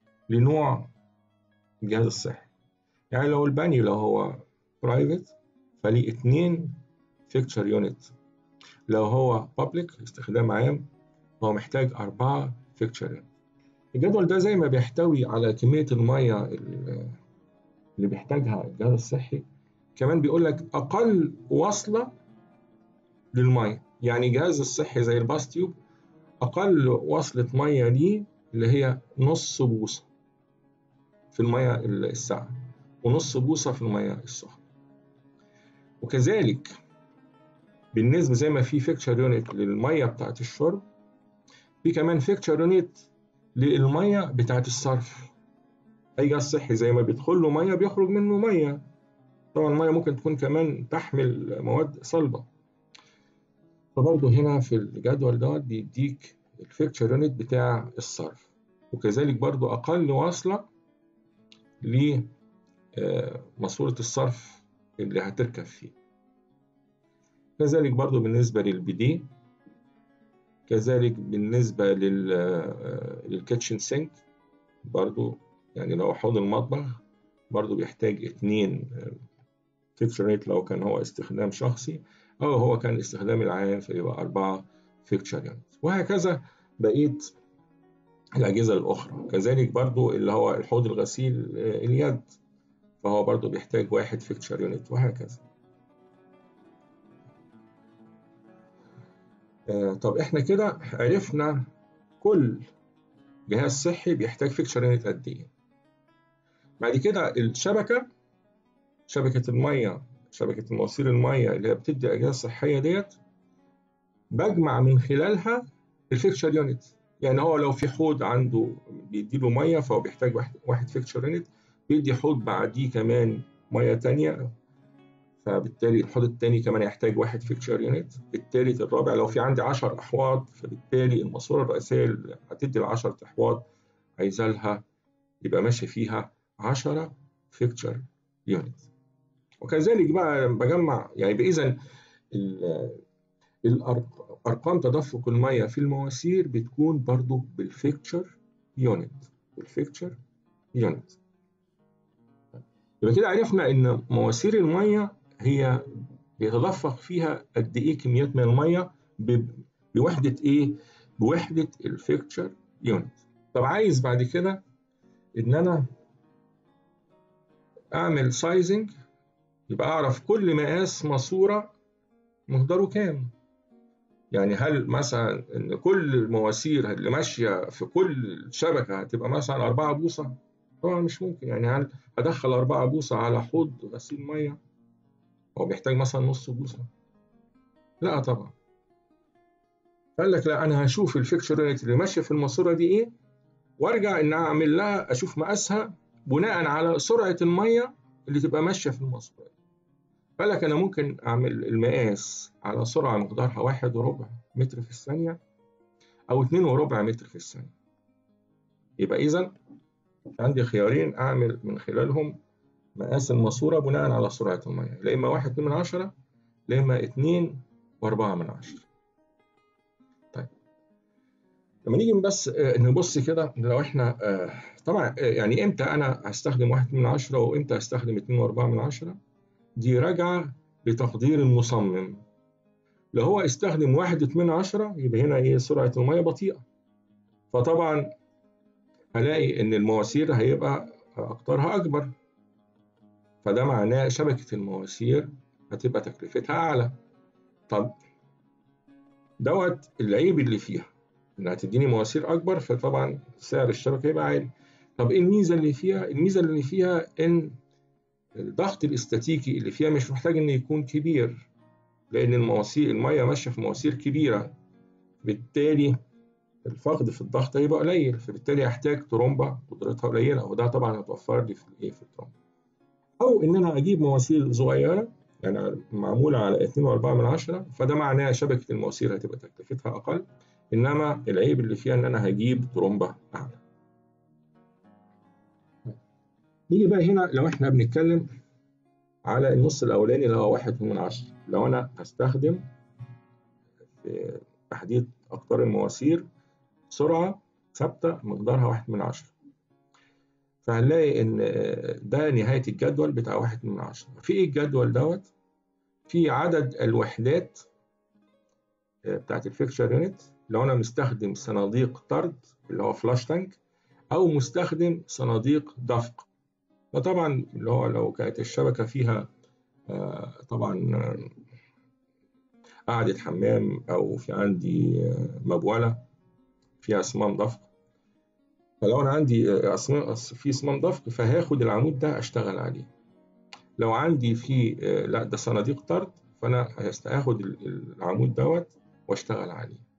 لنوع الجهاز الصحي يعني لو البانيو لو هو برايفت فليه اتنين فيكتشر يونت لو هو بابليك استخدام عام هو محتاج أربعة فيكتشر يونت الجدول ده زي ما بيحتوي على كمية المية اللي بيحتاجها الجهاز الصحي كمان بيقول لك أقل وصلة للمية يعني الجهاز الصحي زي الباس تيوب أقل وصلة مية ليه اللي هي نص بوصة في المية الساقعة ونص بوصة في المية السخنة وكذلك بالنسبة زي ما في فيكتشر يونت للمية بتاعت الشرب في كمان فيكتشر يونت للمية بتاعت الصرف أي جهاز صحي زي ما بيدخل له مية بيخرج منه مية طبعا المية ممكن تكون كمان تحمل مواد صلبة فبرضه هنا في الجدول دوت بيديك الفيكتشر يونت بتاع الصرف وكذلك برضه أقل واصلة لماسورة الصرف اللي هتركب فيه كذلك برضو بالنسبة للبيدي كذلك بالنسبة للكيتشن سينك برضو يعني لو حوض المطبخ برضو بيحتاج اتنين فيكتشر ريت لو كان هو استخدام شخصي أو هو كان استخدام العام فيبقى أربعة فيكتشر يونت وهكذا بقية الأجهزة الأخرى كذلك برضو اللي هو الحوض الغسيل اليد فهو برضو بيحتاج واحد فيكتشر يونت وهكذا آه طب احنا كده عرفنا كل جهاز صحي بيحتاج فيكتشر يونت قد ايه بعد كده الشبكة شبكة المية شبكة مواسير المية اللي هي بتدي أجهزة صحية ديت بجمع من خلالها الفيكتشر يونت يعني هو لو في حوض عنده بيدي له ميه فهو بيحتاج واحد واحد فيكتشر يونت بيدي حوض بعديه كمان ميه تانية فبالتالي الحوض التاني كمان يحتاج واحد فيكتشر يونت التالت الرابع لو في عندي 10 احواض فبالتالي الماسوره الرئيسيه اللي هتدي ال 10 احواض عايزه لها يبقى ماشي فيها 10 فيكتشر يونت وكذلك بقى بجمع يعني اذا ارقام تدفق الميه في المواسير بتكون برضو بالفيكتشر يونت بالفيكتشر يونت يبقى كده عرفنا ان مواسير الميه هي بيتدفق فيها قد ايه كميات من الميه بوحده ايه بوحده الفيكتشر يونت طب عايز بعد كده ان انا اعمل سايزنج يبقى اعرف كل مقاس ماسوره مقداره كام يعني هل مثلا ان كل المواسير اللي ماشيه في كل شبكه هتبقى مثلا 4 بوصه؟ طبعا مش ممكن يعني هل هدخل 4 بوصه على حوض غسيل ميه؟ هو بيحتاج مثلا نص بوصه؟ لا طبعا قال لك لا انا هشوف الفيكتشر يونت اللي ماشيه في الماسوره دي ايه وارجع ان اعمل لها اشوف مقاسها بناء على سرعه الميه اللي تبقى ماشيه في الماسوره قال لك أنا ممكن أعمل المقاس على سرعة مقدارها واحد وربع متر في الثانية أو اتنين وربع متر في الثانية يبقى إذا عندي خيارين أعمل من خلالهم مقاس الماسورة بناء على سرعة المية لا إما واحد من عشرة لا إما اتنين وأربعة من عشرة طيب لما نيجي بس نبص كده لو احنا طبعا يعني امتى انا هستخدم واحد من عشرة وامتى هستخدم اتنين واربعة من عشرة دي راجعة لتقدير المصمم لو هو استخدم واحد من عشرة يبقى هنا ايه سرعة المية بطيئة فطبعا هلاقي ان المواسير هيبقى اقطارها اكبر فده معناه شبكة المواسير هتبقى تكلفتها اعلى طب دوت العيب اللي فيها انها تديني مواسير اكبر فطبعا سعر الشبكة يبقى عالي طب ايه الميزة اللي فيها الميزة اللي فيها ان الضغط الاستاتيكي اللي فيها مش محتاج انه يكون كبير لان المواسير الميه ماشيه في مواسير كبيره بالتالي الفقد في الضغط هيبقى قليل فبالتالي احتاج ترومبه قدرتها قليله وده طبعا هتوفر لي في الايه في الترومبه او ان انا اجيب مواسير صغيره يعني معموله على 2.4 من عشرة فده معناه شبكه المواسير هتبقى تكلفتها اقل انما العيب اللي فيها ان انا هجيب ترومبه اعلى نيجي بقى هنا لو احنا بنتكلم على النص الاولاني اللي هو واحد من عشرة لو انا هستخدم في تحديد اقطار المواسير سرعة ثابتة مقدارها واحد من عشرة فهنلاقي ان ده نهاية الجدول بتاع واحد من عشرة في ايه الجدول دوت في عدد الوحدات بتاعت الفيكشر يونت لو انا مستخدم صناديق طرد اللي هو فلاش تانك او مستخدم صناديق دفق فطبعا اللي هو لو كانت الشبكه فيها طبعا قعدة حمام او في عندي مبوله فيها صمام دفق فلو انا عندي في صمام دفق فهاخد العمود ده اشتغل عليه لو عندي في لا ده صناديق طرد فانا هاخد العمود دوت واشتغل عليه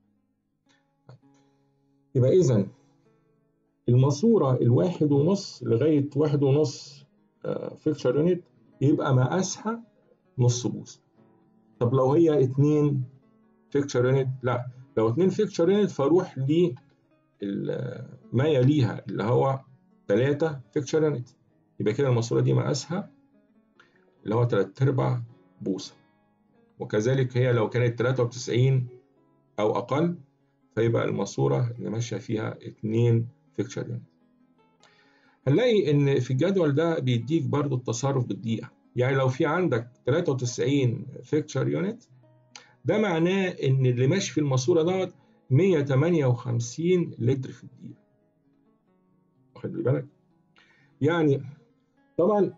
يبقى اذا الماسوره الواحد ونص لغايه واحد ونص فيكشر يونت يبقى مقاسها نص بوصه طب لو هي اتنين فيكشر يونت لا لو اتنين فيكشر يونت فاروح ل ما يليها اللي هو 3 فيكشر يونت يبقى كده الماسوره دي مقاسها اللي هو 3 ارباع بوصه وكذلك هي لو كانت 93 او اقل فيبقى الماسوره اللي ماشيه فيها 2 فيكشر يونت هنلاقي ان في الجدول ده بيديك برضو التصرف بالدقيقه يعني لو في عندك 93 فيكتشر يونت ده معناه ان اللي ماشي في الماسوره دوت 158 لتر في الدقيقه واخد بالك يعني طبعا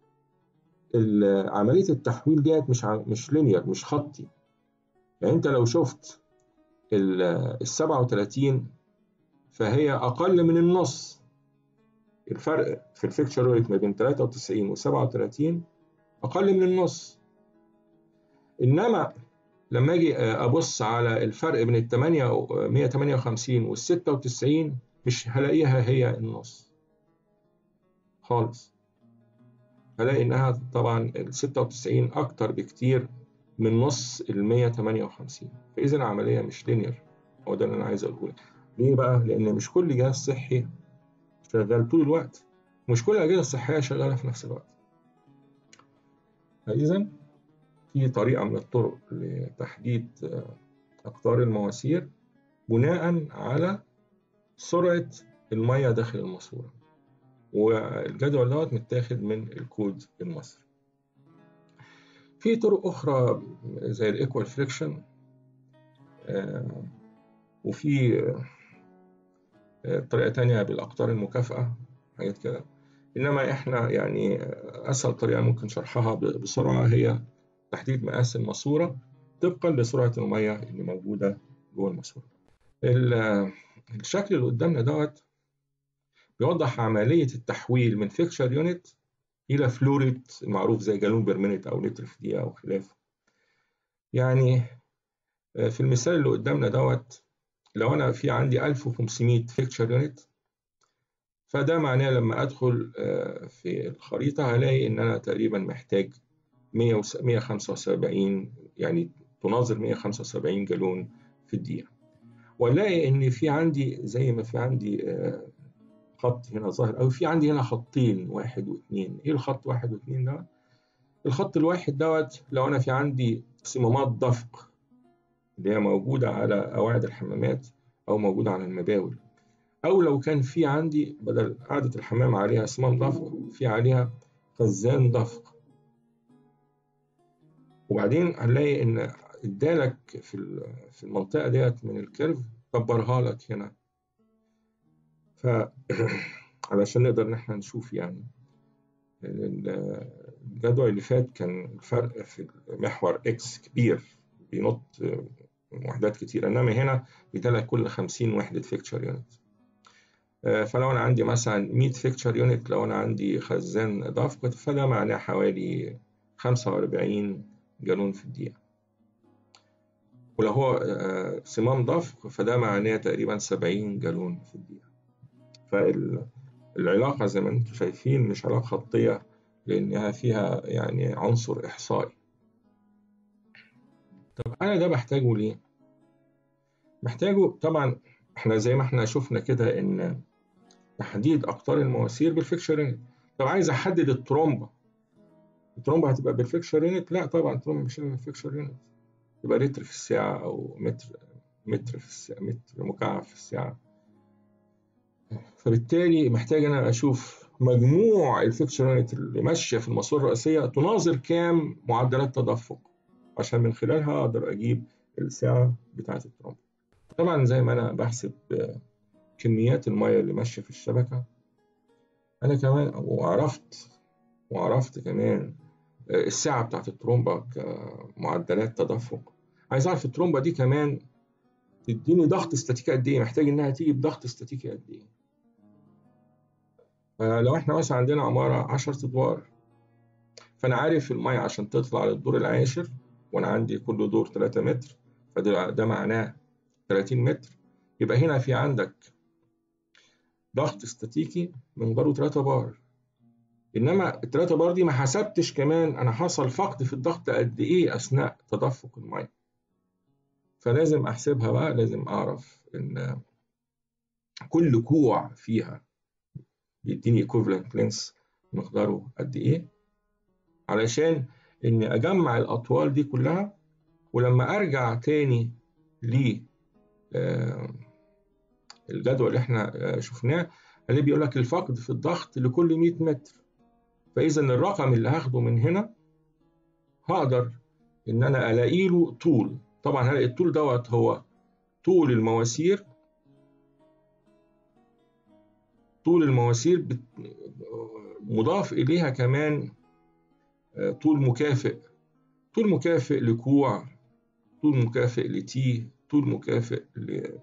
عمليه التحويل ديت مش مش لينير مش خطي يعني انت لو شفت ال 37 فهي اقل من النص الفرق في الفيكتشر ريت ما بين 93 و 37 اقل من النص انما لما اجي ابص على الفرق بين ال 8 158 وال 96 مش هلاقيها هي النص خالص هلاقي انها طبعا ال 96 اكتر بكتير من نص ال 158 فاذا العمليه مش لينير هو ده اللي انا عايز اقوله لك ليه بقى لان مش كل جهاز صحي شغال طول الوقت مش كل الاجهزه الصحيه شغاله في نفس الوقت فاذا في طريقه من الطرق لتحديد اقطار المواسير بناء على سرعه الميه داخل الماسوره والجدول دوت متاخد من الكود المصري في طرق اخرى زي الايكوال فريكشن وفي طريقة تانية بالأقطار المكافأة حاجات كده إنما إحنا يعني أسهل طريقة ممكن شرحها بسرعة هي تحديد مقاس الماسورة طبقا لسرعة المية اللي موجودة جوه الماسورة. الشكل اللي قدامنا دوت بيوضح عملية التحويل من فيكشر يونت إلى فلوريت المعروف زي جالون بير مينيت أو لتر في دقيقة أو خلافه. يعني في المثال اللي قدامنا دوت لو انا في عندي 1500 فيكتشر يونت فده معناه لما ادخل في الخريطه هلاقي ان انا تقريبا محتاج 175 يعني تناظر 175 جالون في الدقيقه والاقي ان في عندي زي ما في عندي خط هنا ظاهر او في عندي هنا خطين واحد واثنين ايه الخط واحد واثنين ده الخط الواحد دوت لو انا في عندي صمامات دفق اللي هي موجودة على قواعد الحمامات أو موجودة على المباول أو لو كان في عندي بدل قاعدة الحمام عليها صمام دفق في عليها خزان دفق وبعدين هنلاقي إن ادالك في في المنطقة ديت من الكيرف كبرها لك هنا ف علشان نقدر إن إحنا نشوف يعني الجدول اللي فات كان الفرق في محور إكس كبير بينط وحدات كتير انما هنا بيدالك كل 50 وحده فيكتشر يونت فلو انا عندي مثلا 100 فيكتشر يونت لو انا عندي خزان دفق فده معناه حوالي 45 جالون في الدقيقه ولو هو صمام دفق فده معناه تقريبا 70 جالون في الدقيقه فالعلاقه زي ما انتم شايفين مش علاقه خطيه لانها فيها يعني عنصر احصائي طب انا ده بحتاجه ليه محتاجه طبعا احنا زي ما احنا شفنا كده ان تحديد اقطار المواسير بالفيكشر يونت طب عايز احدد الترومبه الترومبه هتبقى بالفيكشر يونت لا طبعا الترومبه مش بالفيكشر يونت يبقى لتر في الساعه او متر متر في الساعه متر مكعب في الساعه فبالتالي محتاج انا اشوف مجموع الفيكشر يونت اللي ماشيه في الماسوره الرئيسيه تناظر كام معدلات تدفق عشان من خلالها أقدر أجيب السعة بتاعة الترومبة طبعا زي ما أنا بحسب كميات المية اللي ماشية في الشبكة أنا كمان وعرفت وعرفت كمان السعة بتاعة الترومبة كمعدلات تدفق عايز أعرف الترومبة دي كمان تديني ضغط استاتيكي قد إيه محتاج إنها تيجي بضغط استاتيكي قد إيه فلو إحنا مثلا عندنا عمارة 10 أدوار فأنا عارف المية عشان تطلع للدور العاشر وأنا عندي كل دور 3 متر فده ده معناه 30 متر يبقى هنا في عندك ضغط استاتيكي مقداره 3 بار انما الثلاثه بار دي ما حسبتش كمان انا حصل فقد في الضغط قد ايه اثناء تدفق الميه فلازم احسبها بقى لازم اعرف ان كل كوع فيها بيديني equivalent length مقداره قد ايه علشان اني اجمع الاطوال دي كلها ولما ارجع تاني ل الجدول اللي احنا شفناه اللي بيقول لك الفقد في الضغط لكل 100 متر فاذا الرقم اللي هاخده من هنا هقدر ان انا الاقي له طول طبعا هلاقي الطول دوت هو طول المواسير طول المواسير مضاف اليها كمان طول مكافئ طول مكافئ لكوع طول مكافئ لتي طول مكافئ ل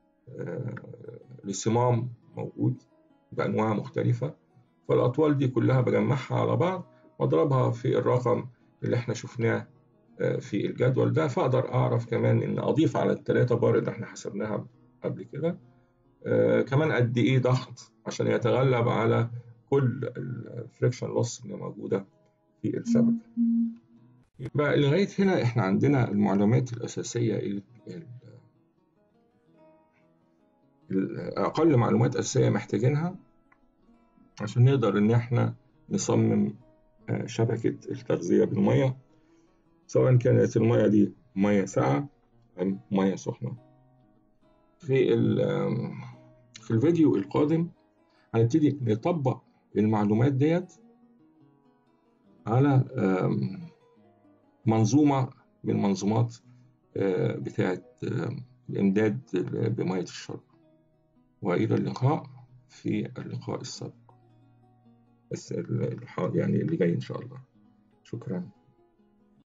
لصمام موجود بأنواع مختلفة فالأطوال دي كلها بجمعها على بعض وأضربها في الرقم اللي احنا شفناه في الجدول ده فأقدر أعرف كمان إن أضيف على التلاتة بار اللي احنا حسبناها قبل كده كمان قد إيه ضغط عشان يتغلب على كل الفريكشن لوس اللي موجودة في الشبكة يبقى لغاية هنا احنا عندنا المعلومات الأساسية أقل معلومات أساسية محتاجينها عشان نقدر إن إحنا نصمم شبكة التغذية بالمية سواء كانت المية دي مية ساقعة أم مية سخنة في في الفيديو القادم هنبتدي نطبق المعلومات ديت على منظومة من المنظومات بتاعة الإمداد بمية الشرب وإلى اللقاء في اللقاء السابق بس يعني اللي جاي إن شاء الله شكرا